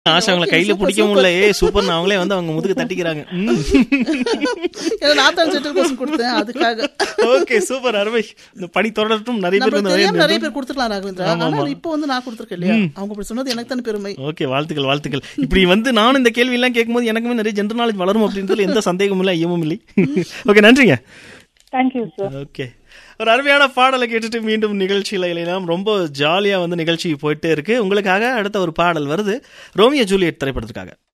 ஆஷா அவங்கள Okay, கையில super, பிடிக்க super. முடியல ஏ சூப்பர் அவங்களே வந்து அவங்க முதுகு தட்டிக்கிறாங்க ஏன்னா நான் தான் ஜென்ரல் கொஸ்டின் கொடுத்தேன் அதுக்காக ஓகே சூப்பர் அருமை இந்த பணி தொடரட்டும் நிறைய பேர் நம்ம இந்த தெரியாம நிறைய வகையில் பேர் கொடுத்துருக்கலாம் ராகவேந்திரா ஆனா இப்போ வந்து நான் கொடுத்துருக்கேன் இல்லையா அவங்க அப்படி சொன்னது எனக்கு தானே பெருமை ஓகே வாழ்த்துக்கள் வாழ்த்துக்கள் இப்படி வந்து நானும் இந்த கேள்வி எல்லாம் கேட்கும்போது எனக்குமே நிறைய ஜென்ரல் நாலேஜ் வளரும் அப்படின்றதுல எந்த சந்தேகமும் இல்லை ஐயமும் இல்லை ஓகே நன்றிங்க தேங்க்யூ சார் ஓகே ஒரு அருமையான பாடலை கேட்டுட்டு மீண்டும் நிகழ்ச்சியில் இணையலாம் ரொம்ப ஜாலியா வந்து நிகழ்ச்சி போயிட்டே இருக்கு உங்களுக்காக அடுத்த ஒரு பாடல் வருது ரோமியோ ஜூலியட் திரைப்படத்துக்காக